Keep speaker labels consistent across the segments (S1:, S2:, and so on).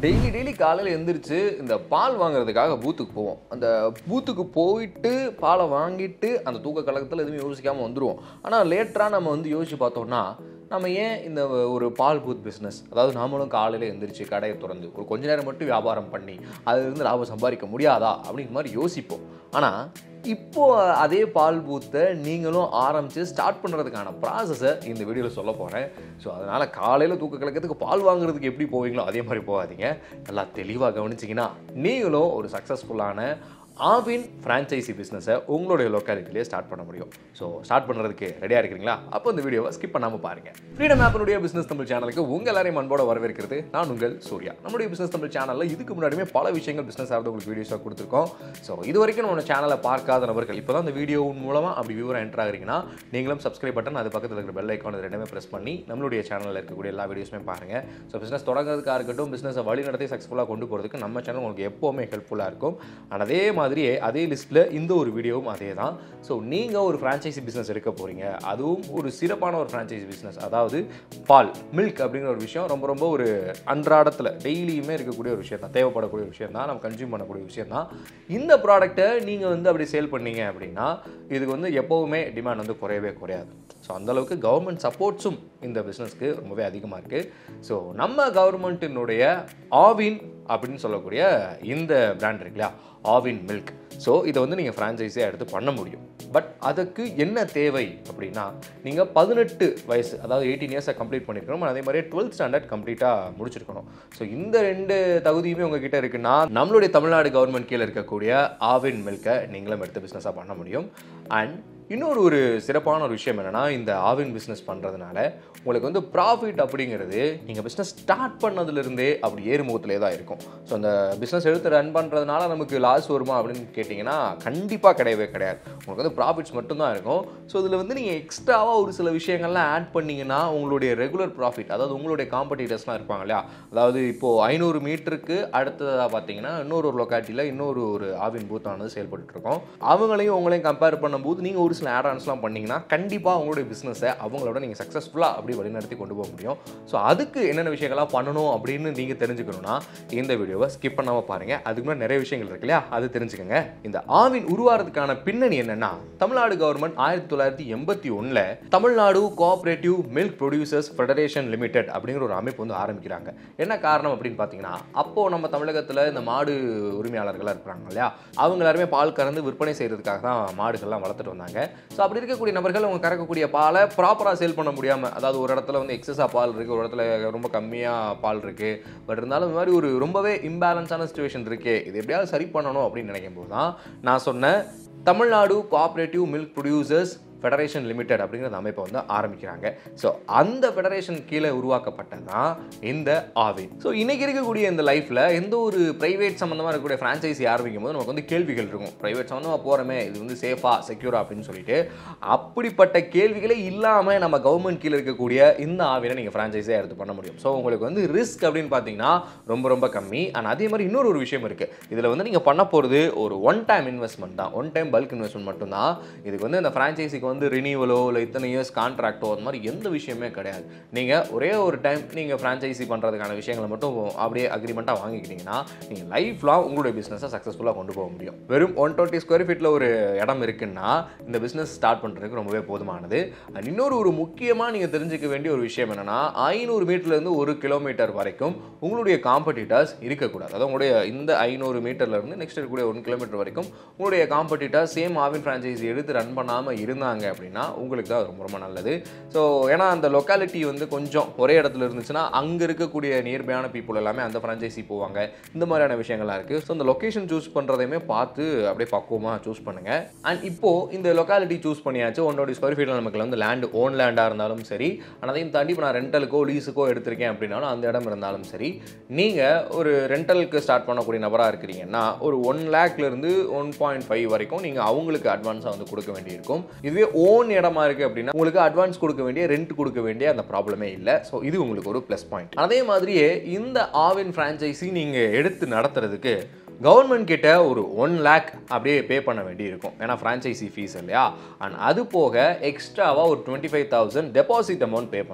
S1: daily daily காலையில் எந்திரிச்சு இந்த பால் வாங்குறதுக்காக பூத்துக்கு போவோம் அந்த பூத்துக்கு போயிட்டு பாலை வாங்கிட்டு அந்த தூக்க கலக்கத்தில் எதுவுமே யோசிக்காமல் வந்துடுவோம் ஆனால் லேட்டராக நம்ம வந்து யோசிச்சு பார்த்தோம்னா நம்ம ஏன் இந்த ஒரு பால் பூத் பிஸ்னஸ் அதாவது நாமளும் காலையில் எந்திரிச்சு கடையை திறந்து ஒரு கொஞ்ச நேரம் மட்டும் வியாபாரம் பண்ணி அதுலேருந்து லாபம் சம்பாதிக்க முடியாதா அப்படிங்கிற மாதிரி யோசிப்போம் ஆனால் இப்போ அதே பால் பூத்தை நீங்களும் ஆரம்பித்து ஸ்டார்ட் பண்ணுறதுக்கான ப்ராசஸை இந்த வீடியோவில் சொல்ல போகிறேன் ஸோ அதனால் காலையில் தூக்க கலக்கத்துக்கு பால் வாங்குறதுக்கு எப்படி போவீங்களோ அதே மாதிரி போகாதீங்க நல்லா தெளிவாக கவனிச்சிங்கன்னா நீங்களும் ஒரு சக்ஸஸ்ஃபுல்லான ஆவின் ஃப்ரான்ச்சைசி பிஸ்னஸை உங்களுடைய லொக்காலிட்டிலேயே ஸ்டார்ட் பண்ண முடியும் ஸோ ஸ்டார்ட் பண்ணுறதுக்கு ரெடியாக இருக்கிறீங்களா அப்போ இந்த வீடியோவை ஸ்கிப் பண்ணாமல் பாருங்கள் ஃப்ரீடம் ஆப்பினுடைய பிஸ்னஸ் தமிழ் சேனலுக்கு உங்கள் எல்லாரையும் அன்போட வரவேற்கிறது நான் உங்கள் சூர்யா நம்முடைய பிஸ்னஸ் தமிழ் சேனலில் இதுக்கு முன்னாடியுமே பல விஷயங்கள் பிஸ்னஸ் ஆகிறது உங்களுக்கு வீடியோஸாக கொடுத்துருக்கோம் ஸோ இது வரைக்கும் நம்ம சேனலை பார்க்காத நபர்கள் இப்போ தான் இந்த வீடியோ மூலமாக அப்படி வியூவராக என்டர் ஆகிறீங்கன்னா நீங்களும் சப்ஸ்கிரைப் பட்டன் அது பக்கத்தில் இருக்கிற பெல் ஐக்கான் இது ரெண்டுமே ப்ரெஸ் பண்ணி நம்மளுடைய சேனலில் இருக்கக்கூடிய எல்லா வீடியோஸுமே பாருங்கள் ஸோ பிஸ்னஸ் தொடங்குறதுக்காக இருக்கட்டும் பிஸ்னஸை வழி நடத்தி சக்ஸஸ்ஃபுல்லாக கொண்டு போகிறதுக்கு நம்ம சேனல் உங்களுக்கு எப்போவுமே ஹெல்ப்ஃபுல்லாக இருக்கும் அண்ட் அதே மாதிரியே அதே லிஸ்ட்டில் இந்த ஒரு வீடியோவும் அதே தான் ஸோ நீங்கள் ஒரு ஃப்ரான்ச்சைசி பிஸ்னஸ் எடுக்க போகிறீங்க அதுவும் ஒரு சிறப்பான ஒரு ஃப்ரான்ச்சைசி பிஸ்னஸ் அதாவது பால் மில்க் அப்படிங்கிற ஒரு விஷயம் ரொம்ப ரொம்ப ஒரு அன்றாடத்தில் டெய்லியுமே இருக்கக்கூடிய ஒரு விஷயம் தான் தேவைப்படக்கூடிய ஒரு விஷயம் தான் நம்ம கன்சியூம் பண்ணக்கூடிய விஷயம் தான் இந்த ப்ராடக்ட்டை நீங்கள் வந்து அப்படி சேல் பண்ணீங்க அப்படின்னா இதுக்கு வந்து எப்போவுமே டிமாண்ட் வந்து குறையவே குறையாது ஸோ அந்தளவுக்கு கவர்மெண்ட் சப்போர்ட்ஸும் இந்த பிஸ்னஸ்க்கு ரொம்பவே அதிகமாக இருக்குது ஸோ நம்ம கவர்மெண்ட்டினுடைய ஆவின் அப்படின்னு சொல்லக்கூடிய இந்த பிராண்ட் இருக்கு இல்லையா ஆவின் மில்க் ஸோ இதை வந்து நீங்கள் ஃப்ரான்ச்சைஸியாக எடுத்து பண்ண முடியும் பட் அதுக்கு என்ன தேவை அப்படின்னா நீங்கள் பதினெட்டு வயசு அதாவது எயிட்டீன் இயர்ஸை கம்ப்ளீட் பண்ணியிருக்கணும் அதே மாதிரி டுவெல்த் ஸ்டாண்டர்ட் கம்ப்ளீட்டாக முடிச்சிருக்கணும் ஸோ இந்த ரெண்டு தகுதியுமே உங்ககிட்ட இருக்குன்னா நம்மளுடைய தமிழ்நாடு கவர்மெண்ட் கீழே இருக்கக்கூடிய ஆவின் மில்கை நீங்களும் எடுத்து பிஸ்னஸாக பண்ண முடியும் அண்ட் இன்னொரு ஒரு சிறப்பான ஒரு விஷயம் என்னென்னா இந்த ஆவின் பிஸ்னஸ் பண்ணுறதுனால உங்களுக்கு வந்து ப்ராஃபிட் அப்படிங்கிறது நீங்கள் பிஸ்னஸ் ஸ்டார்ட் பண்ணதுலேருந்தே அப்படி ஏறுமுகத்திலே தான் இருக்கும் ஸோ அந்த பிஸ்னஸ் எடுத்து ரன் பண்ணுறதுனால நமக்கு லாஸ் வருமா அப்படின்னு கேட்டிங்கன்னா கண்டிப்பாக கிடையவே கிடையாது உங்களுக்கு வந்து ப்ராஃபிட்ஸ் மட்டும்தான் இருக்கும் ஸோ இதில் வந்து நீங்கள் எக்ஸ்ட்ராவாக ஒரு சில விஷயங்கள்லாம் ஆட் பண்ணிங்கன்னா உங்களுடைய ரெகுலர் ப்ராஃபிட் அதாவது உங்களுடைய காம்படிட்டர்ஸ்லாம் இருப்பாங்க இல்லையா அதாவது இப்போது ஐநூறு மீட்டருக்கு அடுத்ததாக பார்த்தீங்கன்னா இன்னொரு ஒரு லொக்காலிட்டியில் இன்னொரு ஒரு ஆவின் பூத்தானது செயல்பட்டு இருக்கோம் அவங்களையும் உங்களையும் கம்பேர் பண்ணும்போது நீங்கள் ஒரு சில ஆட் ஆன்ஸ்லாம் பண்ணிங்கன்னா கண்டிப்பாக உங்களுடைய பிஸ்னஸை அவங்களோட நீங்கள் சக்ஸஸ்ஃபுல்லாக அப்படி வழிநடத்தி கொண்டு போக முடியும் ஸோ அதுக்கு என்னென்ன விஷயங்கள்லாம் பண்ணணும் அப்படின்னு நீங்கள் தெரிஞ்சுக்கணும்னா இந்த வீடியோவை ஸ்கிப் பண்ணாமல் பாருங்கள் அதுக்கு முன்னாடி நிறைய விஷயங்கள் இருக்கு இல்லையா அது தெரிஞ்சுக்கோங்க இந்த ஆவின் உருவாகிறதுக்கான பின்னணி என்னென்னா தமிழ்நாடு கவர்மெண்ட் ஆயிரத்தி தொள்ளாயிரத்தி எண்பத்தி ஒன்றில் Tamil Nadu cooperative milk producers federation limited அப்படிங்கிற ஒரு அமைப்பு வந்து ஆரம்பிக்கிறாங்க என்ன காரணம் அப்படின்னு பார்த்தீங்கன்னா அப்போது நம்ம தமிழகத்தில் இந்த மாடு உரிமையாளர்களாக இருக்கிறாங்க இல்லையா அவங்க எல்லாருமே பால் கறந்து விற்பனை செய்கிறதுக்காக தான் மாடுகள்லாம் வளர்த்துட்டு வந்தாங்க ஸோ அப்படி இருக்கக்கூடிய நபர்கள் அவங்க கறக்கக்கூடிய பாலை ப்ராப்பராக சேல் பண்ண முடியாமல் அதாவது ஒரு இடத்துல வந்து எக்ஸஸாக பால் இருக்குது ஒரு இடத்துல ரொம்ப கம்மியாக பால் இருக்குது பட் இருந்தாலும் இந்த மாதிரி ஒரு ரொம்பவே இம்பேலன்ஸான சுச்சுவேஷன் இருக்கே இது எப்படியாவது சரி பண்ணணும் அப்படின்னு நினைக்கும் போது தான் நான் சொன்ன Tamil Nadu cooperative milk producers federation limited அப்படிங்கிற அந்த அமைப்பை வந்து ஆரம்பிக்கிறாங்க ஸோ அந்த ஃபெடரேஷன் கீழே உருவாக்கப்பட்டது தான் இந்த ஆவின் ஸோ இன்னைக்கு இருக்கக்கூடிய இந்த லைஃப்பில் எந்த ஒரு ப்ரைவேட் சம்மந்தமாக இருக்கக்கூடிய ஃப்ரான்ச்சைசி ஆரம்பிக்கும் போது நமக்கு வந்து கேள்விகள் இருக்கும் ப்ரைவேட் சம்மந்தமாக போகிறோமே இது வந்து சேஃபா செக்யூரா அப்படின்னு சொல்லிட்டு அப்படிப்பட்ட கேள்விகளே இல்லாமல் நம்ம கவர்மெண்ட் கீழே இருக்கக்கூடிய இந்த ஆவினை நீங்கள் ஃப்ரான்ச்சைஸியாக எடுத்து பண்ண முடியும் ஸோ உங்களுக்கு வந்து ரிஸ்க் அப்படின்னு பார்த்தீங்கன்னா ரொம்ப ரொம்ப கம்மி அண்ட் அதே மாதிரி இன்னொரு ஒரு விஷயம் இருக்குது இதில் வந்து நீங்கள் பண்ண போகிறது ஒரு ஒன் டைம் இன்வெஸ்ட்மெண்ட் தான் ஒன் டைம் பல்க் இன்வெஸ்ட்மெண்ட் மட்டும்தான் இதுக்கு வந்து இந்த ஃப்ரான்ச்சைசிக்கு வந்து ரினியூவலோ இல்லை இத்தனை இயர்ஸ் கான்ட்ராக்டோ அந்த மாதிரி எந்த விஷயமே கிடையாது நீங்கள் ஒரே ஒரு டைம் நீங்கள் ஃப்ரான்ச்சைசி பண்ணுறதுக்கான விஷயங்களை மட்டும் அப்படியே அக்ரிமெண்ட்டாக வாங்கிக்கிட்டீங்கன்னா நீங்கள் லைஃப் லாங் உங்களுடைய பிஸ்னஸை சக்ஸஸ்ஃபுல்லாக கொண்டு போக முடியும் வெறும் ஒன் டுவெண்ட்டி ஸ்கொயர் ஃபீட்டில் ஒரு இடம் இருக்குன்னா இந்த பிஸ்னஸ் ஸ்டார்ட் பண்ணுறதுக்கு ரொம்பவே போதுமானது அண்ட் இன்னொரு ஒரு முக்கியமாக நீங்கள் தெரிஞ்சுக்க வேண்டிய ஒரு விஷயம் என்னென்னா ஐநூறு மீட்டர்லேருந்து ஒரு கிலோமீட்டர் வரைக்கும் உங்களுடைய காம்படிட்டர்ஸ் இருக்கக்கூடாது அதாவது உங்களுடைய இந்த ஐநூறு மீட்டர்லேருந்து நெக்ஸ்ட் இருக்கக்கூடிய ஒன் கிலோமீட்டர் வரைக்கும் உங்களுடைய காம்படிட்டர் சேம் ஆவின் ஃப்ரான்ச்சைசி எடுத்து ரன் பண்ணாமல் இருந்தாங்க அப்படின்னா உங்களுக்கு தான் ரொம்ப ரொம்ப நல்லது ஸோ ஏன்னா அந்த லொக்காலிட்டி வந்து கொஞ்சம் ஒரே இடத்துல இருந்துச்சுன்னா அங்கே இருக்கக்கூடிய நியர்பையான பீப்புள் எல்லாமே அந்த ஃப்ரான்ச்சைசி போவாங்க இந்த மாதிரியான விஷயங்கள்லாம் இருக்குது ஸோ அந்த லொக்கேஷன் சூஸ் பண்ணுறதையுமே பார்த்து அப்படியே பக்குவமாக சூஸ் பண்ணுங்கள் அண்ட் இப்போது இந்த லொக்காலிட்டி சூஸ் பண்ணியாச்சு ஒன் டுவெண்ட்டி ஸ்கொயர் ஃபீட்டில் நமக்கு வந்து லேண்ட் ஓன் லேண்டாக இருந்தாலும் சரி ஆனால் அதையும் தாண்டி இப்போ நான் ரெண்டலுக்கோ லீஸுக்கோ எடுத்திருக்கேன் அப்படின்னாலும் அந்த இடம் இருந்தாலும் சரி நீங்கள் ஒரு ரெண்டலுக்கு ஸ்டார்ட் பண்ணக்கூடிய நபராக இருக்கிறீங்கன்னா ஒரு ஒன் லேக்லேருந்து ஒன் பாயிண்ட் ஃபைவ் வரைக்கும் நீங்கள் அவங்களுக்கு அட்வான்ஸாக வந்து கொடுக்க வேண்டியிருக்கும் இதுவே ஓன் இடமா இருக்குது அப்படின்னா உங்களுக்கு அட்வான்ஸ் கொடுக்க வேண்டிய ரெண்ட் கொடுக்க வேண்டிய அந்த ப்ராப்ளமே இல்லை ஸோ இது உங்களுக்கு ஒரு ப்ளஸ் பாயிண்ட் அதே மாதிரியே இந்த ஆவின் ஃப்ரான்ச்சைசி நீங்கள் எடுத்து நடத்துறதுக்கு கவர்மெண்ட் கிட்ட ஒரு ஒன் லேக் அப்படியே பே பண்ண வேண்டி இருக்கும் ஏன்னா ஃப்ரான்ச்சைசி ஃபீஸ் இல்லையா அண்ட் அது போக எக்ஸ்ட்ராவாக ஒரு twenty five thousand deposit amount pay பண்ணணும்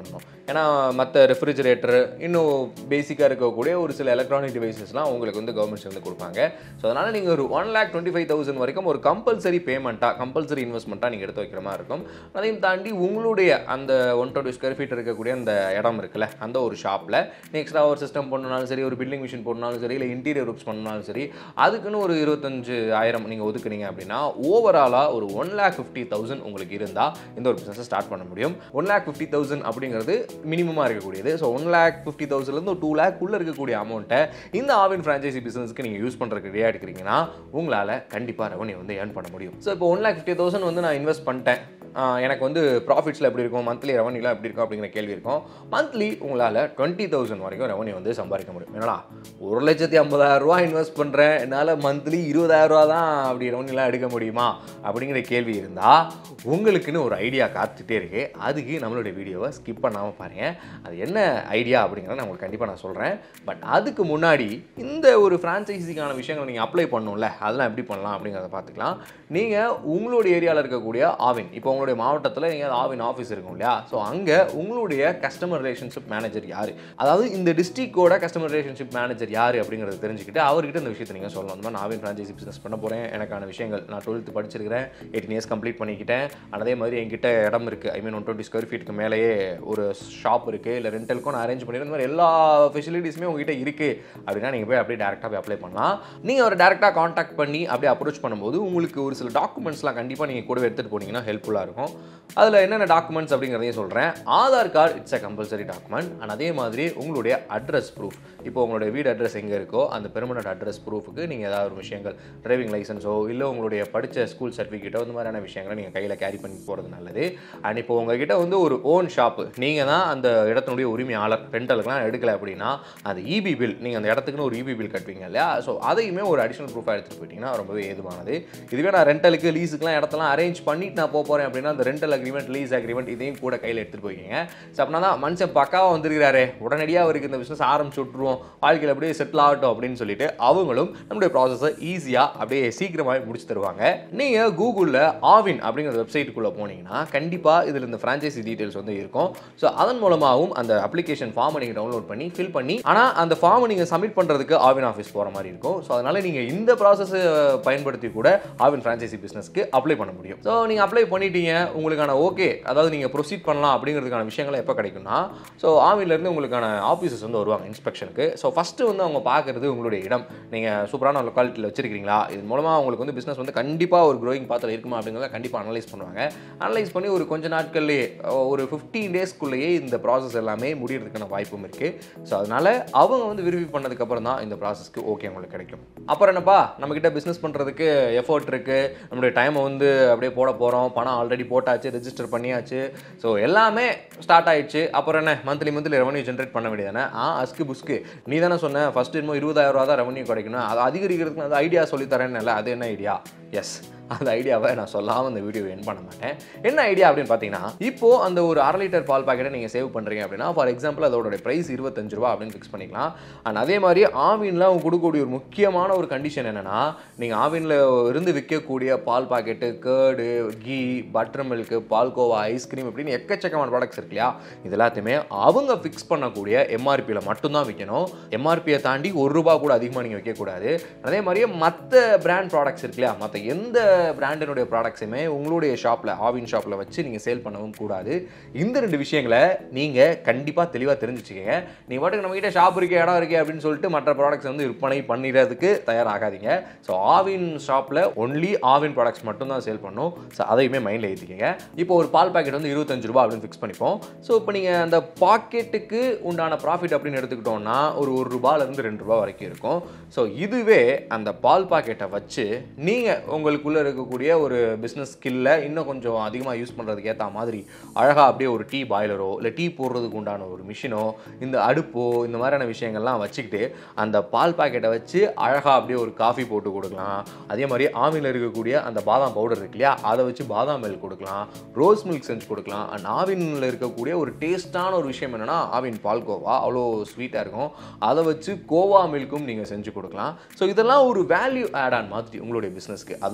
S1: ஏன்னா மற்ற ரெஃப்ரிஜரேட்டர் இன்னும் பேசிக்காக இருக்கக்கூடிய ஒரு சில எலக்ட்ரானிக் டிவைசஸ்லாம் உங்களுக்கு வந்து கவர்மெண்ட்ஸ் வந்து கொடுப்பாங்க ஸோ அதனால் நீங்கள் ஒரு one lakh twenty five thousand வரைக்கும் ஒரு கம்பல்சரி பேமெண்ட்டாக கம்பல்சரி இன்வெஸ்ட்மெண்ட்டாக நீங்கள் எடுத்து வைக்கிற மாதிரி இருக்கும் அதையும் தாண்டி உங்களுடைய அந்த ஒன் டுவெண்ட்டி ஸ்கொயர் ஃபீட் இருக்கக்கூடிய அந்த இடம் இருக்குல்ல அந்த ஒரு ஷாப்பில் எக்ஸ்ட்ரா ஒரு சிஸ்டம் பண்ணனாலும் சரி ஒரு பில்டிங் மிஷின் போடனாலும் சரி இல்லை இன்டீரியர் ஒர்க்ஸ் பண்ணாலும் சரி அதுக்குன்னு ஒரு இருபத்தஞ்சு ஆயிரம் நீங்கள் ஒதுக்குனீங்க அப்படின்னா ஓவராலாக ஒரு ஒன் லேக் ஃபிஃப்டி தௌசண்ட் உங்களுக்கு இருந்தால் இந்த ஒரு பிஸ்னஸை ஸ்டார்ட் பண்ண முடியும் ஒன் லேக் ஃபிஃப்டி தௌசண்ட் அப்படிங்கிறது மினிமமாக இருக்கக்கூடியது ஸோ ஒன் லேக் ஃபிஃப்டி தௌசண்ட்லேருந்து ஒரு டூ லேக் உள்ள இருக்கக்கூடிய அமௌண்ட்டை இந்த ஆவின் ஃப்ரான்ச்சைசி பிஸ்னஸ்க்கு நீங்கள் யூஸ் பண்ணுறதுக்கு ரெடியாக இருக்கிறீங்கன்னா உங்களால் கண்டிப்பாக ரெவன்யூ வந்து ஏர்ன் பண்ண முடியும் ஸோ இப்போ ஒன் லேக் ஃபிஃப்டி தௌசண்ட் வந்து நான் இன்வெஸ்ட் பண்ணிட்டேன் ஆஹ் எனக்கு வந்து ப்ராஃபிட்ஸில் எப்படி இருக்கும் மந்த்லி ரெவன்யூலாம் எப்படி இருக்கும் அப்படிங்கிற கேள்வி இருக்கும் மந்த்லி உங்களால் டுவெண்ட்டி தௌசண்ட் வரைக்கும் ரெவன்யூ வந்து சம்பாதிக்க முடியும் என்னடா ஒரு லட்சத்தி ஐம்பதாயிரம் ரூபா இன்வெஸ்ட் பண்ணுறேன் என்னால் மந்த்லி இருபதாயிரம் ரூபா தான் அப்படி ரெவன்யூலாம் எடுக்க முடியுமா அப்படிங்கிற கேள்வி இருந்தால் உங்களுக்குன்னு ஒரு ஐடியா காத்துட்டே இருக்கு அதுக்கு நம்மளுடைய வீடியோவை ஸ்கிப் பண்ணாமல் பாருங்க அது என்ன ஐடியா அப்படிங்கிறத நான் உங்களுக்கு கண்டிப்பாக நான் சொல்கிறேன் பட் அதுக்கு முன்னாடி இந்த ஒரு ஃப்ரான்ச்சைசிக்கான விஷயங்களை நீங்கள் அப்ளை பண்ணணும்ல அதெல்லாம் எப்படி பண்ணலாம் அப்படிங்கிறத பார்த்துக்கலாம் நீங்கள் உங்களுடைய ஏரியாவில் இருக்கக்கூடிய ஆவின் இப்போ உங்களுடைய மாவட்டத்தில் நீங்கள் ஆவின் ஆஃபீஸ் இருக்கும் இல்லையா ஸோ அங்கே உங்களுடைய கஸ்டமர் ரிலேஷன்ஷிப் மேனேஜர் யார் அதாவது இந்த டிஸ்ட்ரிக்டோட கஸ்டமர் ரிலேஷன்ஷிப் மேனேஜர் யார் அப்படிங்கிறத தெரிஞ்சுக்கிட்டு அவர்கிட்ட இந்த விஷயத்தை நீங்கள் சொல்லணும் அந்த மாதிரி நான் ஆவின் ஃப்ரான்ச்சைசி பிஸ்னஸ் பண்ண போகிறேன் எனக்கான விஷயங்கள் நான் டுவெல்த்து படிச்சிருக்கிறேன் எயிட்டீன் இயர்ஸ் கம்ப்ளீட் பண்ணிக்கிட்டேன் அதே மாதிரி என்கிட்ட இடம் இருக்குது I mean one twenty square ஃபீட்டுக்கு மேலேயே ஒரு ஷாப் இருக்குது இல்லை ரெண்டலுக்கும் நான் அரேஞ்ச் பண்ணிடுறேன் இந்த மாதிரி எல்லா ஃபெசிலிட்டிஸுமே உங்ககிட்ட இருக்குது அப்படின்னா நீங்கள் போய் அப்படியே டேரெக்டாக போய் அப்ளை பண்ணலாம் நீங்கள் அவரை டேரெக்டாக காண்டாக்ட் பண்ணி அப்படியே அப்ரோச் பண்ணும்போது உங்களுக்கு ஒரு சில டாக்குமெண்ட்ஸ்லாம் கண்டிப்பாக நீங்கள் கூட எடுத்துகிட்டு போனீங்கன்னா ஹெல்ப்ஃபுல்லாக இருக்கும் அதில் என்னென்ன டாக்குமெண்ட்ஸ் அப்படிங்கிறதையும் சொல்கிறேன் Aadhaar card it's a compulsory document and அதே மாதிரி உங்களுடைய அட்ரஸ் ப்ரூஃப் இப்போ உங்களுடைய வீடு அட்ரஸ் எங்கே இருக்கோ அந்த பெர்மனன்ட் அட்ரஸ் ப்ரூஃபுக்கு நீங்கள் ஏதாவது ஒரு விஷயங்கள் டிரைவிங் லைசன்ஸோ இல்லை உங்களுடைய படித்த ஸ்கூல் சர்டிஃபிகேட்டோ இந்த மாதிரியான விஷயங்களை நீங்கள் கையில் கேரி பண்ணி போகிறது நல்லது அண்ட் இப்போ உங்ககிட்ட வந்து ஒரு ஓன் ஷாப்பு நீங்கள் தான் அந்த இடத்தினுடைய உரிமையாளர் ரெண்டலுக்குலாம் எடுக்கல அப்படின்னா அந்த இபி பில் நீங்கள் அந்த இடத்துக்குன்னு ஒரு இபி பில் கட்டுவீங்க இல்லையா ஸோ அதையுமே ஒரு அடிஷனல் ப்ரூஃபாக எடுத்துகிட்டு போயிட்டீங்கன்னா ரொம்பவே ஏதுவானது இதுவே நான் ரெண்டலுக்கு லீஸுக்குலாம் இடத்தெல்லாம் அரேஞ்ச் பண்ணிட்டு நான் போக போகிறேன் அப்படின்னா அந்த ரெண்டல் அக்ரிமெண்ட் லீஸ் அக்ரிமெண்ட் இதையும் கூட கையில் எடுத்துகிட்டு போய்க்கிங்க ஸோ அப்படின்னா தான் மனுஷன் பக்காவாக வந்திருக்கிறாரு உடனடியாக அவருக்கு இந்த பிஸ்னஸ் ஆரம்பிச்சு விட்ருவோம் வாழ்க்கையில் அப்படியே செட்டில் ஆகட்டும் அப்படின்னு சொல்லிட்டு அவங்களும் நம்மளுடைய ப்ராசஸை ஈஸியாக அப்படியே சீக்கிரமாகவே முடிச்சு தருவாங்க நீங்கள் கூகுளில் ஆவின் அப்படிங்கிற வெப்சைட்டுக்குள்ளே போனீங்கன்னா கண்டிப்பாக இதில் இந்த ஃப்ரான்ச்சைசி டீட்டெயில்ஸ் வந்து இருக்கும் ஸோ அதன் மூலமாகவும் அந்த அப்ளிகேஷன் ஃபார்மை நீங்கள் டவுன்லோட் பண்ணி ஃபில் பண்ணி ஆனால் அந்த ஃபார்மை நீங்கள் சப்மிட் பண்ணுறதுக்கு ஆவின் ஆஃபீஸ் போகிற மாதிரி இருக்கும் ஸோ அதனால் நீங்கள் இந்த ப்ராசஸை பயன்படுத்தி கூட ஆவின் ஃப்ரான்ச்சைசி பிஸ்னஸ்க்கு அப்ளை பண்ண முடியும் ஸோ நீங்கள் அப்ளை பண்ணிட்டீங்க உங்களுக்கான ஓகே அதாவது நீங்கள் ப்ரொசீட் பண்ணலாம் அப்படிங்கிறதுக்கான விஷயங்கள் எப்போ கிடைக்கும்னா ஸோ ஆவின்லேருந்து உங்களுக்கான ஆஃபீஸர்ஸ் வந்து வருவாங்க இன்ஸ்பெக்ஷனுக்கு ஸோ ஃபஸ்ட்டு வந்து அவங்க பார்க்குறது உங்களுடைய இடம் நீங்கள் சூப்பரான லொக்காலிட்டியில் வச்சிருக்கீங்களா இது மூலமாக உங்களுக்கு வந்து பிஸ்னஸ் வந்து கண்டிப்பாக ஒரு க்ரோயிங் பாத்தில் இருக்குமா அப்படிங்கிறத கண்டிப்பாக அனலைஸ் பண்ணுவாங்க அனலைஸ் பண்ணி ஒரு கொஞ்ச நாட்கள்லேயே ஒரு ஃபிஃப்டீன் டேஸ்க்குள்ளேயே இந்த ப்ராசஸ் எல்லாமே முடியறதுக்கான வாய்ப்பும் இருக்குது ஸோ அதனால் அவங்க வந்து விரும்பி பண்ணதுக்கப்புறம் தான் இந்த ப்ராசஸ்க்கு ஓகே உங்களுக்கு கிடைக்கும் அப்புறம் என்னப்பா நம்மக்கிட்ட பிஸ்னஸ் பண்ணுறதுக்கு எஃபர்ட் இருக்குது நம்மளுடைய டைமை வந்து அப்படியே போட போகிறோம் பணம் ஆல்ரெடி போட்டாச்சு ரெஜிஸ்டர் பண்ணியாச்சு ஸோ எல்லாமே ஸ்டார்ட் ஆயிடுச்சு அப்புறம் என்ன மந்த்லி மந்த்லி ரெவன்யூ ஜென்ரேட் பண்ண வேண்டியதானே ஆ அஸ்கு புஸ்க்கு நீ தானே சொன்ன ஃபஸ்ட் இன்னும் இருபதாயிரம் ரூபா தான் ரெவன்யூ கிடைக்கணும் அது அதிகரிக்கிறதுக்கு நான் ஐடியா சொல்லித்தரேன்னு அது என்ன ஐடியா எஸ் அந்த ஐடியாவை நான் சொல்லாமல் இந்த வீடியோ என் பண்ண மாட்டேன் என்ன ஐடியா அப்படின்னு பார்த்தீங்கன்னா இப்போ அந்த ஒரு அரை லிட்டர் பால் பாக்கெட்டை நீங்கள் சேவ் பண்ணுறீங்க அப்படின்னா ஃபார் எக்ஸாம்பிள் அதோட ப்ரைஸ் இருபத்தஞ்சு ரூபா அப்படின்னு ஃபிக்ஸ் பண்ணிக்கலாம் அண்ட் அதே மாதிரி ஆவினில் அவங்க கொடுக்கக்கூடிய ஒரு முக்கியமான ஒரு கண்டிஷன் என்னென்னா நீங்கள் ஆவினில் இருந்து விற்கக்கூடிய பால் packet curd ghee butter milk palkova ice cream இப்படின்னு எக்கச்சக்கமான ப்ராடக்ட்ஸ் இருக்கு இல்லையா இது எல்லாத்தையுமே அவங்க ஃபிக்ஸ் பண்ணக்கூடிய எம்ஆர்பியில் மட்டும்தான் விற்கணும் எம்ஆர்பியை தாண்டி ஒரு ரூபா கூட அதிகமாக நீங்கள் விற்கக்கூடாது அதே மாதிரியே மற்ற பிராண்ட் ப்ராடக்ட்ஸ் இருக்கு இல்லையா மற்ற எந்த பிராண்டினுடைய ப்ராடக்ட்ஸுமே உங்களுடைய ஷாப்பில் ஆவின் ஷாப்பில் வச்சு நீங்கள் சேல் பண்ணவும் கூடாது இந்த ரெண்டு விஷயங்களை நீங்கள் கண்டிப்பாக தெளிவாக தெரிஞ்சுச்சுக்கோங்க நீ பாட்டுக்கு நம்மகிட்ட ஷாப் இருக்கே இடம் இருக்கே அப்படின்னு சொல்லிட்டு மற்ற ப்ராடக்ட்ஸ் வந்து விற்பனை பண்ணிடுறதுக்கு தயாராகாதீங்க ஸோ ஆவின் ஷாப்பில் ஒன்லி ஆவின் ப்ராடக்ட்ஸ் மட்டும் தான் சேல் பண்ணும் ஸோ அதையுமே மைண்டில் ஏற்றிக்கங்க இப்போ ஒரு பால் பாக்கெட் வந்து இருபத்தஞ்சு ரூபா அப்படின்னு ஃபிக்ஸ் பண்ணிப்போம் ஸோ இப்போ நீங்கள் அந்த பாக்கெட்டுக்கு உண்டான ப்ராஃபிட் அப்படின்னு எடுத்துக்கிட்டோம்னா ஒரு ஒரு ரூபாயிலேருந்து ரெண்டு ரூபா வரைக்கும் இருக்கும் ஸோ இதுவே அந்த பால் பாக்கெட்டை வச்சு நீங்கள் உங்களுக்குள்ளே இருக்கக்கூடிய ஒரு பிஸ்னஸ் ஸ்கில்லை இன்னும் கொஞ்சம் அதிகமாக யூஸ் பண்ணுறதுக்கு ஏற்ற மாதிரி அழகாக அப்படியே ஒரு டீ பாய்லரோ இல்லை டீ போடுறதுக்கு உண்டான ஒரு மிஷினோ இந்த அடுப்போ இந்த மாதிரியான விஷயங்கள்லாம் வச்சுக்கிட்டு அந்த பால் பாக்கெட்டை வச்சு அழகாக அப்படியே ஒரு காஃபி போட்டு கொடுக்கலாம் அதே மாதிரி ஆவினில் இருக்கக்கூடிய அந்த பாதாம் பவுடர் இருக்கு இல்லையா அதை வச்சு பாதாம் மில்க் கொடுக்கலாம் ரோஸ் மில்க் செஞ்சு கொடுக்கலாம் அண்ட் ஆவினில் இருக்கக்கூடிய ஒரு டேஸ்டான ஒரு விஷயம் என்னென்னா ஆவின் பால்கோவா அவ்வளோ ஸ்வீட்டாக இருக்கும் அதை வச்சு கோவா மில்க்கும் நீங்கள் செஞ்சு கொடுக்கலாம் ஸோ இதெல்லாம் ஒரு வேல்யூ ஆட் ஆன் மாதிரி உங்களுடைய பிஸ்னஸ்க்கு அதுவும் எந்த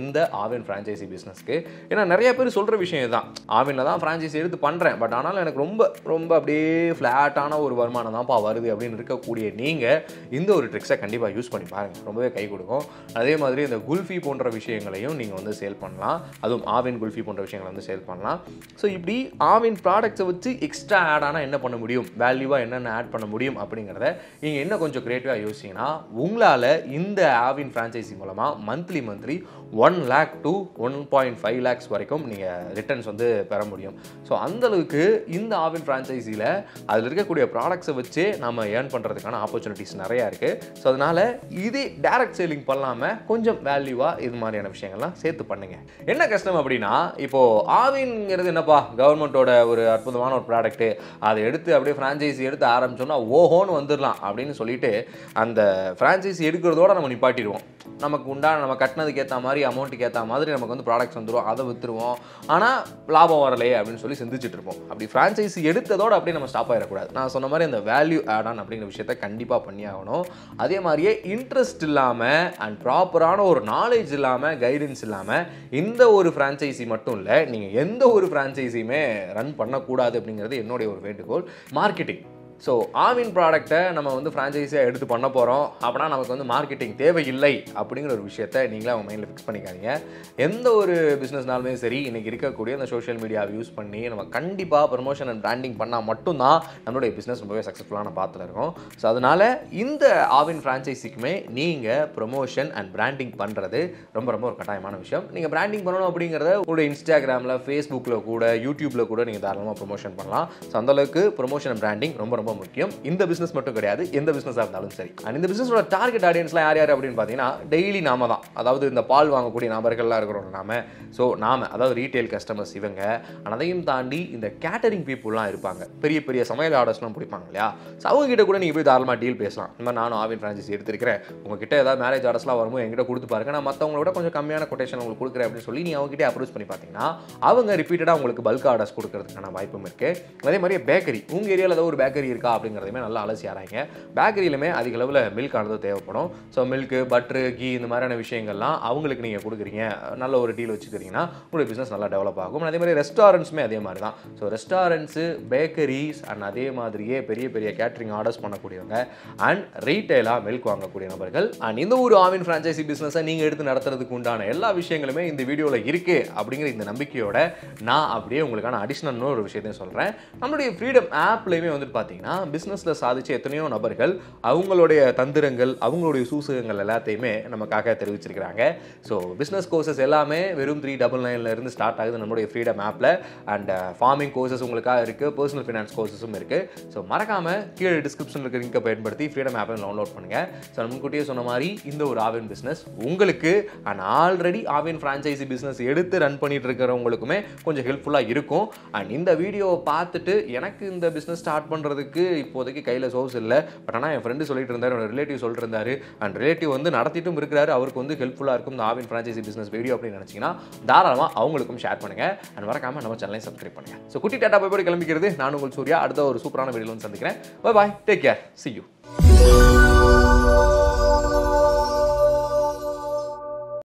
S1: இந்த ஆவின் ஃப்ரான்ச்சைசி பிஸ்னஸ்க்கு ஏன்னா நிறைய பேர் சொல்கிற விஷயம் இதுதான் ஆவினில் தான் ஃப்ரான்ச்சைசி எடுத்து பண்ணுறேன் பட் ஆனாலும் எனக்கு ரொம்ப ரொம்ப அப்படியே ஃப்ளாட்டான ஒரு வருமானம் தான்ப்பா வருது அப்படின்னு இருக்கக்கூடிய நீங்கள் இந்த ஒரு ட்ரிக்ஸை கண்டிப்பாக யூஸ் பண்ணி பாருங்கள் ரொம்பவே கை கொடுக்கும் அதே மாதிரி இந்த குல்ஃபி போன்ற விஷயங்களையும் நீங்கள் வந்து சேல் பண்ணலாம் அதுவும் ஆவின் குல்ஃபி போன்ற விஷயங்களை வந்து சேல் பண்ணலாம் ஸோ இப்படி ஆவின் ப்ராடக்ட்ஸை வச்சு எக்ஸ்ட்ரா ஆட் ஆனால் என்ன பண்ண முடியும் வேல்யூவாக என்னென்ன ஆட் பண்ண முடியும் அப்படிங்கிறத நீங்கள் என்ன கொஞ்சம் க்ரியேட்டிவாக யோசிச்சிங்கன்னா உங்களால் இந்த ஆவின் ஃப்ரான்ச்சைசி மூலமாக monthly monthly one lakh to one point five lakhs வரைக்கும் நீங்கள் ரிட்டர்ன்ஸ் வந்து பெற முடியும் ஸோ அந்தளவுக்கு இந்த ஆவின் ஃப்ரான்ச்சைசியில் அதில் இருக்கக்கூடிய ப்ராடக்ட்ஸை வச்சு நம்ம ஏர்ன் பண்ணுறதுக்கான ஆப்பர்ச்சுனிட்டிஸ் நிறையா இருக்குது ஸோ அதனால் இது டேரக்ட் சேலிங் பண்ணாமல் கொஞ்சம் வேல்யூவாக இது மாதிரியான விஷயங்கள்லாம் சேர்த்து பண்ணுங்க என்ன கஷ்டம் அப்படின்னா இப்போது ஆவின்ங்கிறது என்னப்பா கவர்மெண்ட்டோட ஒரு அற்புதமான ஒரு ப்ராடக்ட்டு அதை எடுத்து அப்படியே ஃப்ரான்ச்சைசி எடுத்து ஆரம்பிச்சோம்னா ஓஹோன்னு வந்துடலாம் அப்படின்னு சொல்லிட்டு அந்த ஃப்ரான்ச்சைசி எடுக்கிறதோட நம்ம நிப்பாட்டிடுவோம் நமக்கு உண்டான நம்ம கட்டினதுக்கு ஏற்ற மாதிரி அமௌண்ட்டுக்கு ஏற்ற மாதிரி நமக்கு வந்து ப்ராடக்ட்ஸ் வந்துடும் அதை விற்றுருவோம் ஆனால் லாபம் வரலையே அப்படின்னு சொல்லி சிந்திச்சுட்டு இருப்போம் அப்படி ஃப்ரான்ச்சைசி எடுத்ததோட அப்படியே நம்ம ஸ்டாப் ஆகிடக்கூடாது நான் சொன்ன மாதிரி அந்த வேல்யூ ஆட் ஆன் அப்படிங்கிற விஷயத்த கண்டிப்பாக பண்ணி ஆகணும் அதே மாதிரியே இன்ட்ரெஸ்ட் இல்லாமல் அண்ட் ப்ராப்பரான ஒரு நாலேஜ் இல்லாமல் கைடன்ஸ் இல்லாமல் இந்த ஒரு ஃப்ரான்ச்சைசி மட்டும் இல்லை நீங்கள் எந்த ஒரு ஃப்ரான்ச்சைசியுமே ரன் பண்ணக்கூடாது அப்படிங்கிறது என்னுடைய ஒரு வேண்டுகோள் மார்க்கெட்டிங் ஸோ ஆவின் ப்ராடக்ட்டை நம்ம வந்து ஃப்ரான்ச்சைஸியாக எடுத்து பண்ண போகிறோம் அப்படின்னா நமக்கு வந்து மார்க்கெட்டிங் தேவையில்லை அப்படிங்கிற ஒரு விஷயத்தை நீங்களே அவங்க மைண்டில் ஃபிக்ஸ் பண்ணிக்காதீங்க எந்த ஒரு பிஸ்னஸ்னாலுமே சரி இன்றைக்கி இருக்கக்கூடிய இந்த சோஷியல் மீடியாவை யூஸ் பண்ணி நம்ம கண்டிப்பாக ப்ரமோஷன் அண்ட் பிராண்டிங் பண்ணால் மட்டும்தான் நம்மளுடைய பிஸ்னஸ் ரொம்பவே சக்ஸஸ்ஃபுல்லான பாத்தில் இருக்கும் ஸோ அதனால் இந்த ஆவின் ஃப்ரான்ச்சைசிக்குமே நீங்கள் ப்ரொமோஷன் அண்ட் பிராண்டிங் பண்ணுறது ரொம்ப ரொம்ப ஒரு கட்டாயமான விஷயம் நீங்கள் பிராண்டிங் பண்ணணும் அப்படிங்கிறத உங்களுடைய இன்ஸ்டாகிராமில் ஃபேஸ்புக்கில் கூட யூடியூப்பில் கூட நீங்கள் தாராளமாக ப்ரொமோஷன் பண்ணலாம் ஸோ அந்தளவுக்கு ப்ரொமோஷன் அண்ட் பிராண்டிங் ரொம்ப ரொம்ப முக்கியம் இந்த பிஸ்னஸ் மட்டும் கிடையாது எந்த பிஸ்னஸாக இருந்தாலும் சரி அண்ட் இந்த பிஸ்னஸோட டார்கெட் ஆடியன்ஸ்லாம் யார் யார் அப்படின்னு பார்த்தீங்கன்னா டெய்லி நாம தான் அதாவது இந்த பால் வாங்கக்கூடிய நபர்கள்லாம் இருக்கிறோம் நாம ஸோ நாம அதாவது ரீட்டைல் கஸ்டமர்ஸ் இவங்க and அதையும் தாண்டி இந்த கேட்டரிங் பீப்புளெலாம் இருப்பாங்க பெரிய பெரிய சமையல் ஆர்டர்ஸ்லாம் பிடிப்பாங்க இல்லையா ஸோ அவங்க கிட்ட கூட நீங்கள் போய் தாராளமாக டீல் பேசலாம் இந்த மாதிரி நானும் ஆவின் ஃப்ரான்ச்சைசி எடுத்திருக்கிறேன் உங்ககிட்ட ஏதாவது மேரேஜ் ஆர்டர்ஸ்லாம் வரும்போது எங்கிட்ட கொடுத்து பாருங்க நான் மற்றவங்கள விட கொஞ்சம் கம்மியான கொட்டேஷன் உங்களுக்கு கொடுக்குறேன் அப்படின்னு சொல்லி நீ அவங்ககிட்ட அப்ரோச் பண்ணி பார்த்தீங்கன்னா அவங்க ரிப்பீட்டடாக உங்களுக்கு பல்க் ஆர்டர்ஸ் கொடுக்கறதுக்கான வாய்ப்பும் இருக்குது அதே மாதிரியே பேக்கரி உங்கள் ஏரியாவில் ஏதோ ஒரு பேக்கரி இருக்கா அப்படிங்கிறதையுமே நல்லா அலசி ஆராய்ங்க பேக்கரியிலுமே அதிக அளவில் மில்க் ஆனது தேவைப்படும் ஸோ மில்க்கு பட்ரு கீ இந்த மாதிரியான விஷயங்கள்லாம் அவங்களுக்கு நீங்கள் கொடுக்குறீங்க நல்ல ஒரு டீல் வச்சுக்கிறீங்கன்னா உங்களுடைய பிஸ்னஸ் நல்லா டெவலப் ஆகும் அதே மாதிரி ரெஸ்டாரண்ட்ஸுமே அதே மாதிரி தான் ஸோ ரெஸ்டாரண்ட்ஸு பேக்கரிஸ் அண்ட் அதே மாதிரியே பெரிய பெரிய கேட்ரிங் ஆர்டர்ஸ் பண்ணக்கூடியவங்க அண்ட் ரீட்டைலாக மில்க் வாங்கக்கூடிய நபர்கள் அண்ட் இந்த ஒரு ஆவின் ஃப்ரான்ச்சைசி பிஸ்னஸை நீங்கள் எடுத்து நடத்துறதுக்கு உண்டான எல்லா விஷயங்களுமே இந்த வீடியோவில் இருக்குது அப்படிங்கிற இந்த நம்பிக்கையோட நான் அப்படியே உங்களுக்கான அடிஷ்னல் ஒரு விஷயத்தையும் சொல்கிறேன் நம்மளுடைய ஃப்ரீடம் ஆப்லேயுமே வந்துட்டு பார்த்தீங்கன்னா பிஸ்னஸில் சாதிச்ச எத்தனையோ நபர்கள் அவங்களுடைய தந்திரங்கள் அவங்களுடைய சூசகங்கள் எல்லாத்தையுமே நமக்காக தெரிவிச்சிருக்கிறாங்க ஸோ பிஸ்னஸ் கோர்சஸ் எல்லாமே வெறும் த்ரீ டபுள் நைன்லேருந்து ஸ்டார்ட் ஆகுது நம்மளுடைய ஃப்ரீடம் ஆப்பில் அண்ட் ஃபார்மிங் கோர்சஸ் உங்களுக்காக இருக்குது பர்சனல் ஃபினான்ஸ் கோர்சஸும் இருக்குது ஸோ மறக்காமல் கீழே டிஸ்கிரிப்ஷனில் இருக்கிற லிங்கை பயன்படுத்தி ஃப்ரீடம் ஆப்பை டவுன்லோட் பண்ணுங்கள் ஸோ நம்ம முன்கூட்டியே சொன்ன மாதிரி இந்த ஒரு ஆவின் பிஸ்னஸ் உங்களுக்கு and already Aavin franchisee business எடுத்து ரன் பண்ணிட்டு இருக்கிறவங்களுக்குமே கொஞ்சம் ஹெல்ப்ஃபுல்லாக இருக்கும் அண்ட் இந்த வீடியோவை பார்த்துட்டு எனக்கு இந்த பிஸ்னஸ் ஸ்டார்ட் பண்ணுறதுக்கு இப்போதைக்கு கையில் சோர்ஸ் இல்லை பட் ஆனால் என் ஃப்ரெண்டு சொல்லிட்டு இருந்தார் என்னோட ரிலேட்டிவ் சொல்லிட்டு இருந்தாரு அண்ட் ரிலேட்டிவ் வந்து நடத்திட்டும் இருக்கிறாரு அவருக்கு வந்து ஹெல்ப்ஃபுல்லாக இருக்கும் இந்த ஆவின் ஃப்ரான்ச்சைசி பிஸ்னஸ் வீடியோ அப்படின்னு நினச்சிங்கன்னா தாராளமாக அவங்களுக்கும் ஷேர் பண்ணுங்க அண்ட் மறக்காம நம்ம சேனலையும் சப்ஸ்கிரைப் பண்ணுங்க ஸோ குட்டி டாட்டா போய் கிளம்பிக்கிறது நான் உங்கள் சூர்யா அடுத்த ஒரு சூப்பரான வீடியோவில் வந்து சந்திக்கிறேன் bye bye take care see you